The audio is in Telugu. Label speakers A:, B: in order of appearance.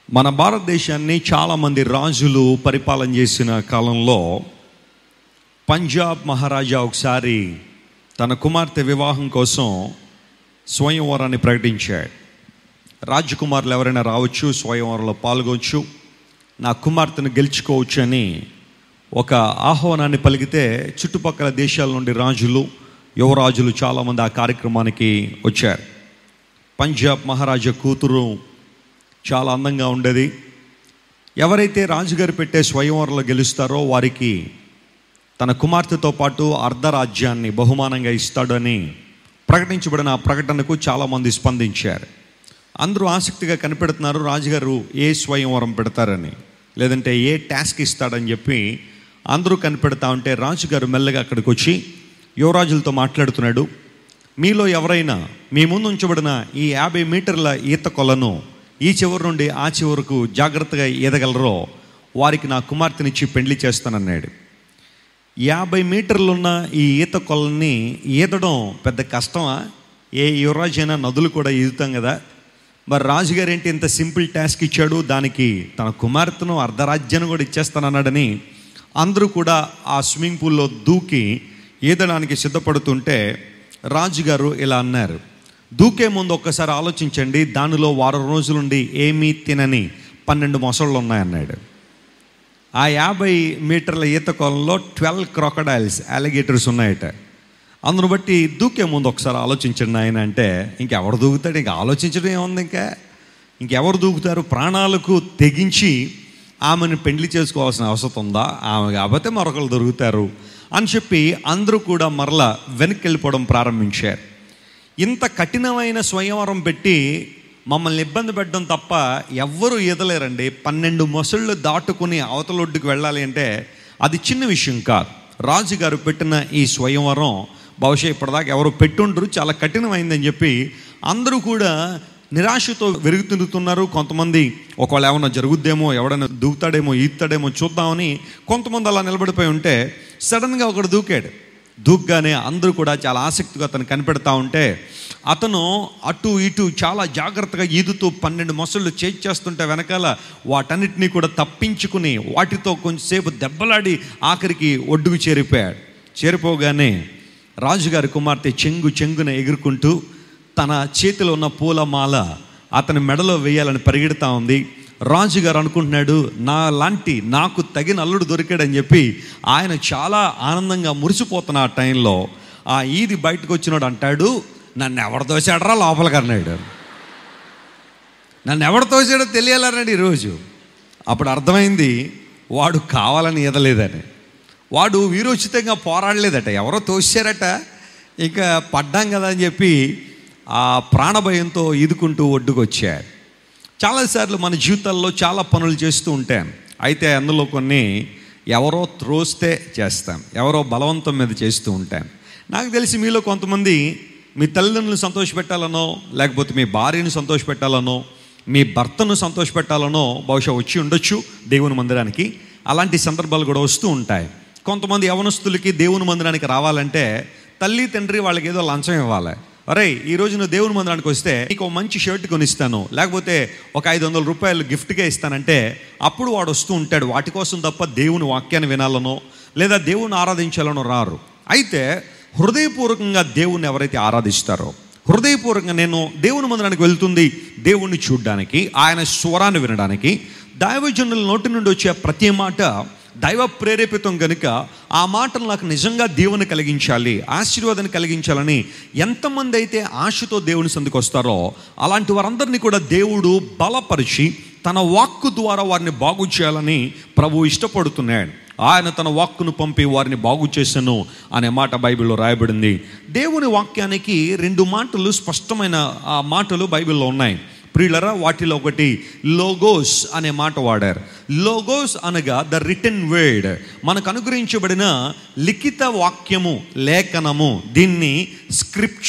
A: మన భారతదేశాన్ని చాలామంది రాజులు పరిపాలన చేసిన కాలంలో పంజాబ్ మహారాజా ఒకసారి తన కుమార్తె వివాహం కోసం స్వయంవరాన్ని ప్రకటించాడు రాజకుమారులు ఎవరైనా రావచ్చు స్వయంవరంలో పాల్గొవచ్చు నా కుమార్తెను గెలుచుకోవచ్చు అని ఒక ఆహ్వానాన్ని పలికితే చుట్టుపక్కల దేశాల నుండి రాజులు యువరాజులు చాలామంది ఆ కార్యక్రమానికి వచ్చారు పంజాబ్ మహారాజా కూతురు చాలా అందంగా ఉండేది ఎవరైతే రాజుగారు పెట్టే స్వయంవరంలో గెలుస్తారో వారికి తన కుమార్తెతో పాటు అర్ధరాజ్యాన్ని బహుమానంగా ఇస్తాడని ప్రకటించబడిన ఆ ప్రకటనకు చాలామంది స్పందించారు అందరూ ఆసక్తిగా కనిపెడుతున్నారు రాజుగారు ఏ స్వయంవరం పెడతారని లేదంటే ఏ టాస్క్ ఇస్తాడని చెప్పి అందరూ కనిపెడతా ఉంటే రాజుగారు మెల్లగా అక్కడికి వచ్చి యువరాజులతో మాట్లాడుతున్నాడు మీలో ఎవరైనా మీ ముందు ఉంచబడిన ఈ యాభై మీటర్ల ఈత కొలను ఈ చివరి నుండి ఆ చివరకు జాగ్రత్తగా ఈదగలరో వారికి నా కుమార్తెనిచ్చి పెళ్లి చేస్తానన్నాడు యాభై మీటర్లున్న ఈ ఈత కొలని ఈదడం పెద్ద కష్టమా ఏ యువరాజైనా నదులు కూడా ఈదుతాం కదా మరి రాజుగారు ఏంటి ఇంత సింపుల్ టాస్క్ ఇచ్చాడు దానికి తన కుమార్తెను అర్ధరాజ్యాన్ని కూడా ఇచ్చేస్తానన్నాడని అందరూ కూడా ఆ స్విమ్మింగ్ పూల్లో దూకి ఈదడానికి సిద్ధపడుతుంటే రాజుగారు ఇలా అన్నారు దూకే ముందు ఒక్కసారి ఆలోచించండి దానిలో వారం రోజులుండి ఏమీ తినని పన్నెండు మొసళ్ళు ఉన్నాయన్నాడు ఆ యాభై మీటర్ల ఈత కొలంలో ట్వెల్వ్ క్రొకడైల్స్ అలిగేటర్స్ ఉన్నాయట అందును బట్టి దూకే ముందు ఒకసారి ఆలోచించండి ఆయన అంటే ఇంకెవరు దూకుతాడు ఇంక ఆలోచించడం ఏముంది ఇంకా ఇంకెవరు దూకుతారు ప్రాణాలకు తెగించి ఆమెను పెండ్లి చేసుకోవాల్సిన అవసరం ఉందా ఆమె కాకపోతే మరొకరు దొరుకుతారు అని చెప్పి అందరూ కూడా మరలా వెనక్కి వెళ్ళిపోవడం ప్రారంభించారు ఇంత కఠినమైన స్వయంవరం పెట్టి మమ్మల్ని ఇబ్బంది పెట్టడం తప్ప ఎవ్వరూ ఈదలేరండి పన్నెండు మొసళ్ళు దాటుకుని అవతలొడ్డుకు వెళ్ళాలి అంటే అది చిన్న విషయం కాదు రాజుగారు పెట్టిన ఈ స్వయంవరం బహుశా ఇప్పటిదాకా ఎవరు పెట్టుండ్రు చాలా కఠినమైందని చెప్పి అందరూ కూడా నిరాశతో వెరుగుతుంటున్నారు కొంతమంది ఒకవేళ ఏమన్నా జరుగుద్దేమో ఎవడైనా దూకుతాడేమో ఈత్తాడేమో చూద్దామని కొంతమంది అలా నిలబడిపోయి ఉంటే సడన్గా ఒకడు దూకాడు దూగ్గానే అందరూ కూడా చాలా ఆసక్తిగా అతను కనిపెడతా ఉంటే అతను అటు ఇటు చాలా జాగ్రత్తగా ఈదుతూ పన్నెండు మొసళ్ళు చేస్తుంటే వెనకాల వాటన్నిటినీ కూడా తప్పించుకుని వాటితో కొంచెంసేపు దెబ్బలాడి ఆఖరికి ఒడ్డుకు చేరిపోయాడు చేరిపోగానే రాజుగారి కుమార్తె చెంగు చెంగున ఎగురుకుంటూ తన చేతిలో ఉన్న పూలమాల అతని మెడలో వేయాలని పరిగెడతా ఉంది రాజుగారు అనుకుంటున్నాడు నా లాంటి నాకు తగిన అల్లుడు దొరికాడని చెప్పి ఆయన చాలా ఆనందంగా మురిసిపోతున్న ఆ టైంలో ఆ ఈది బయటకు వచ్చినాడు అంటాడు నన్ను ఎవరు దోశాడరా లోపలికి అన్నాడు నన్ను ఎవరు తోసాడో తెలియాలన్నాడు ఈరోజు అప్పుడు అర్థమైంది వాడు కావాలని ఈదలేదని వాడు వీరోచితంగా పోరాడలేదట ఎవరో తోసారట ఇక పడ్డాం కదా అని చెప్పి ఆ ప్రాణభయంతో ఈదుకుంటూ ఒడ్డుకు వచ్చాడు చాలాసార్లు మన జీవితాల్లో చాలా పనులు చేస్తూ ఉంటాం అయితే అందులో కొన్ని ఎవరో త్రోస్తే చేస్తాం ఎవరో బలవంతం మీద చేస్తూ ఉంటాం నాకు తెలిసి మీలో కొంతమంది మీ తల్లిదండ్రులను సంతోషపెట్టాలనో లేకపోతే మీ భార్యను సంతోషపెట్టాలనో మీ భర్తను సంతోషపెట్టాలనో బహుశా వచ్చి ఉండొచ్చు దేవుని మందిరానికి అలాంటి సందర్భాలు కూడా వస్తూ ఉంటాయి కొంతమంది యవనస్తులకి దేవుని మందిరానికి రావాలంటే తల్లి తండ్రి వాళ్ళకి ఏదో లంచం ఇవ్వాలి అరే ఈ రోజు నువ్వు దేవుని మందిరానికి వస్తే నీకు ఒక మంచి షర్ట్ కొనిస్తాను లేకపోతే ఒక ఐదు వందల రూపాయలు గిఫ్ట్గా ఇస్తానంటే అప్పుడు వాడు వస్తూ ఉంటాడు వాటి కోసం తప్ప దేవుని వాక్యాన్ని వినాలనో లేదా దేవుని ఆరాధించాలనో రారు అయితే హృదయపూర్వకంగా దేవుణ్ణి ఎవరైతే ఆరాధిస్తారో హృదయపూర్వకంగా నేను దేవుని మందిరానికి వెళ్తుంది దేవుణ్ణి చూడడానికి ఆయన స్వరాన్ని వినడానికి దైవజనుల నోటి నుండి వచ్చే ప్రతి మాట దైవ ప్రేరేపితం కనుక ఆ మాటలు నాకు నిజంగా దేవుని కలిగించాలి ఆశీర్వాదాన్ని కలిగించాలని ఎంతమంది అయితే ఆశతో దేవుని సందుకు వస్తారో అలాంటి వారందరినీ కూడా దేవుడు బలపరిచి తన వాక్కు ద్వారా వారిని బాగు చేయాలని ప్రభు ఇష్టపడుతున్నాడు ఆయన తన వాక్కును పంపి వారిని బాగు చేశాను అనే మాట బైబిల్లో రాయబడింది దేవుని వాక్యానికి రెండు మాటలు స్పష్టమైన ఆ మాటలు బైబిల్లో ఉన్నాయి ప్రియులరా వాటిలో ఒకటి లోగోస్ అనే మాట వాడారు లోగోస్ అనగా ద రిటర్న్ వర్డ్ మనకు అనుగ్రహించబడిన లిఖిత వాక్యము లేఖనము దీన్ని స్క్రిప్ట్